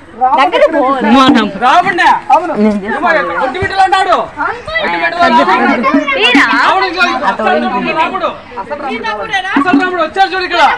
దగ్గర పో రాముడినే అవును ఒట్టి బిడ్డలు అన్నాడు ఒట్టి బిడ్డలు అన్నాడు. తీరా అవును, ఇదిగో ఇది అసలు రాముడు, రాముడు అసలు రాముడు వచ్చాడు చూడు ఇక్కడ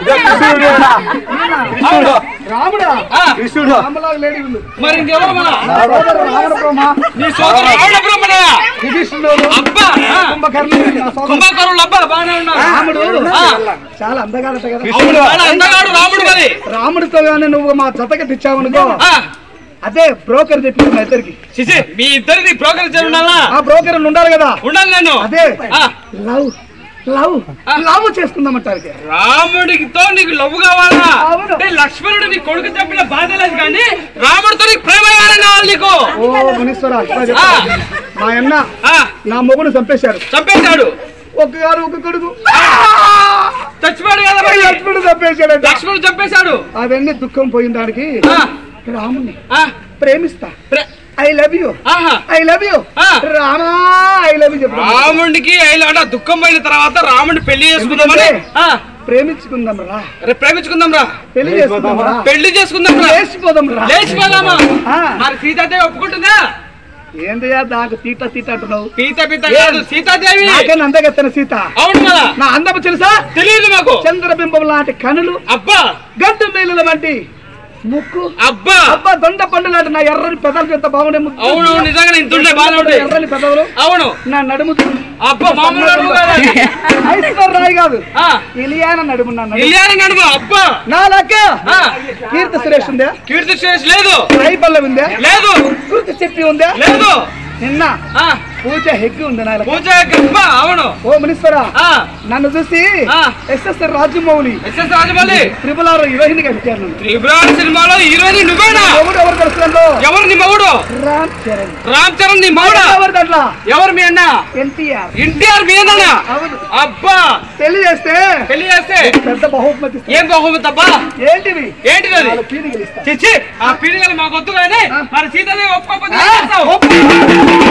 అవును. రాముడా ఆ, కృష్ణుడు రామలాగా లేడీ ఉంది మరి ఇంకెవరు మన నా సోదరుడు రావణ బ్రహ్మ నీ సోదరు రావణ బ్రహ్మణయ్య విభీషణుడు అబ్బా ఆ, కుంభకర్ణుడు నా సోదరుడు కుంభకరులు అబ్బా బాగానే ఉన్నారు రాముడు ఆ, చాలా అందగాడట కదా అవును, చాలా అందగాడు రాముడు మరి రాముడితో గానీ నువ్వు మా జతకి తెచ్చావనుకో ఆ, అదే బ్రోకర్ చెప్పింది మా ఇద్దరికి చిచి మీ ఇద్దరిది బ్రోకర్ ఉండాలా ఆ బ్రోకర్ ఉండాలి కదా ఉండాలి నేను అదే ఆ, లవ్ లవ్ లవ్ చేసుకుందామంటారు రాముడితో నీకు లవ్ కావాలా అవును. అంటే లక్ష్మణుడు నీ కొడుకు చెప్పిన బాధ లేదు కానీ రాముడితో నీకు ప్రేమ వ్యవహారం కావాలి నీకు ఓ మునీశ్వర ఇట్లా చెప్తా. మా అన్న ఆ, నా మొగుడు చంపేశాడు చంపేశాడు ఒక గారు ఒక కొడుకు చచ్చిపోయాడు కదా మరి. లక్ష్మణుడు చంపేశాడు లక్ష్మణుడు చంపేశాడు అవన్నీ దుఃఖం పోయిన దానికి ఆ, రాముని ఆ, ప్రేమిస్తా ప్రే- ఐ లవ్ యూ ఆహా. ఐ లవ్ యూ ఆ. రామా ఐ లవ్ యూ చెప్తా రాముడికి అంటే దుఃఖం పోయిన తర్వాత రాముడిని పెళ్లి చేసుకుందామని ఆ, ప్రేమించుకుందాం రా రేపు ప్రేమించుకుందాం రా పెళ్లి చేసుకుందాం రా పెళ్లి చేసుకుందాం రా లేచిపోదాం రా లేచిపోదామా ఆ. మరి సీతాదేవి ఒప్పుకుంటుందా ఏందయ్యా నాకు తీట తీట అంటున్నావు సీత పీత కాదు సీతాదేవి నాకన్నా అందగత్తెన సీత అవును కదా నా అందము తెలుసా తెలియదు మాకు చంద్రబింబం లాంటి కనులు అబ్బా గడ్డు మేలుల వంటి ముక్కు అబ్బా అబ్బా దొండ పండు లాంటి నా ఎర్రని పెదాలు ఎంత బాగుండే ముద్దు. అవును నిజంగా ఇంత ఉండే బాగానే ఉంటాయి ఎర్రని పెదవులు అవును నా నడుము అబ్బా మామూలు నడుము కాదు అది. ఐశ్వర్ రాయ్ కాదు ఆ, ఇలియాన నడుము నా నడుము ఇలియాని నడుము అబ్బా నా లెక్క ఆ, కీర్తి సురేష్ ఉందే కీర్తి శేష్ లేదు రాయి పల్లవి ఉందే లేదు కీర్తి చెప్పి ఉందే లేదు నిన్న ఆ, పూజ హెగ్గు ఉంది నా లెక్క పూజ గబ్బా అవును ఓ మునీశ్వర ఆ, నన్ను చూసి ఆ. ఎస్ఎస్ఆర్ రాజమౌళి ఎస్ఎస్ రాజమౌళి త్రిపుల హీరోయిన్ గా పెట్టారు నన్ను త్రిపురాణ సినిమాలో హీరోయిన్ నువ్వేనా ఎవరు ఎవరు తెలుస్తుందో ఎవరు నీ మగుడు రామ్ చరణ్ రామ్ చరణ్ నీ మగుడా ఎవరు దాంట్లో ఎవరు మీ అన్న ఎన్టీఆర్ ఎన్టీఆర్ మీ అన్న అవును అబ్బా పెళ్లి చేస్తే పెళ్లి చేస్తే పెద్ద బహుమతి ఇస్తారు. ఏం బాగుంది అబ్బా ఏంటివి ఏంటిది అది నాలుగు పీలికలు ఇస్తా. చిచ్చి ఆ పీడిగలు మాకు వద్దు కానీ మరి సీతాదేవి ఒప్పుకోకపోతే ఆ, ఏం చేస్తావు?